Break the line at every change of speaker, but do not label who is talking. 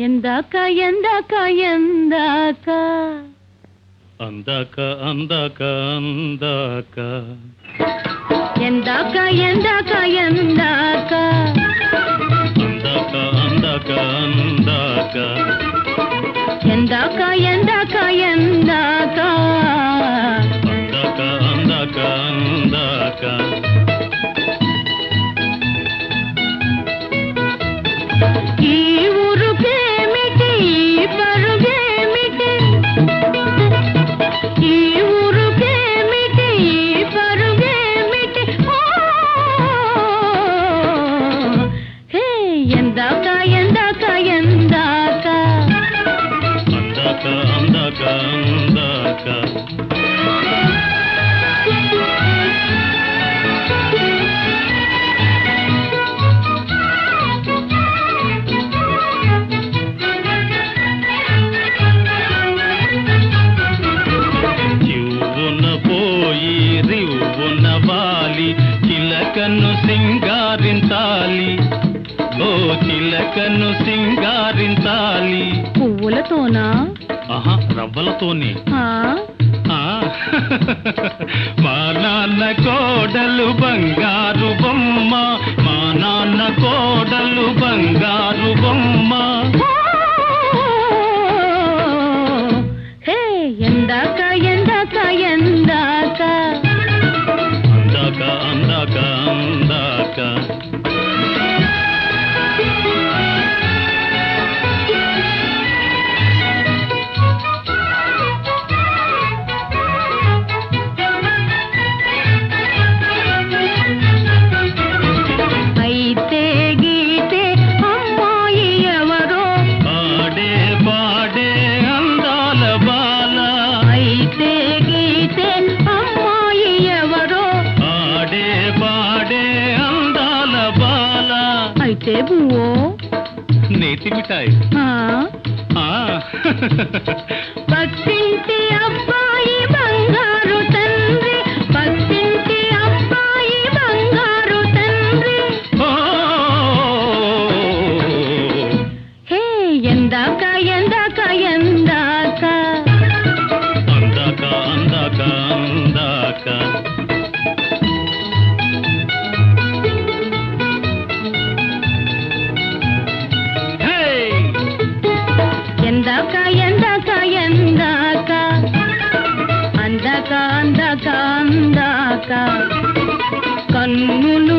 ఎందాక ఎందాక ఎందాక
అందాక అందాక అందాక
ఎందాక ఎందాక ఎందాక
అందాక అందాక అందాక
ఎందాక ఎందాక ఎందాక
అందాక అందాక అందాక
ఈ ఊరుకేమిటి ఈ పరుగేమిటి ఈ ఊరుకేమిటి ఈ పరుగేమిటి ఓ! హే ఎందాక ఎందాక ఎందాక
అందాక అందాక అందాక చివ్వున పోయి రివ్వున వాలి చిలకను సింగారించాలి ఓ చిలకను సింగారించాలి
పువ్వులతోనా
ఆహా రవ్వలతోనే
ఆ?
ఆ, మా నాన్న కోడలు బంగారు బొమ్మ మా నాన్న కోడలు బంగారు బొమ్మ
హే ఎందాక ఎందాక ఎందాక
అందాక అందాక అందాక
అయితే గీతే అమ్మాయి ఎవరో
పాడే పాడే అందాల బాల
అయితే గీతే అమ్మాయి ఎవరో
పాడే పాడే అందాల బాల
అయితే బువ్వో
నేతి మిఠాయి
ఆ,
ఆ,
పక్కింటి అబ్బాయి బంగారు తండ్రి పక్కింటి అబ్బాయి బంగారు తండ్రి
ఓ,
హే ఎందాక ఎందాక ఎందాక
అందాక అందాక అందాక హే
ఎందాక ఎందాక ఎందాక అందాక అందాక అందాక కన్నుల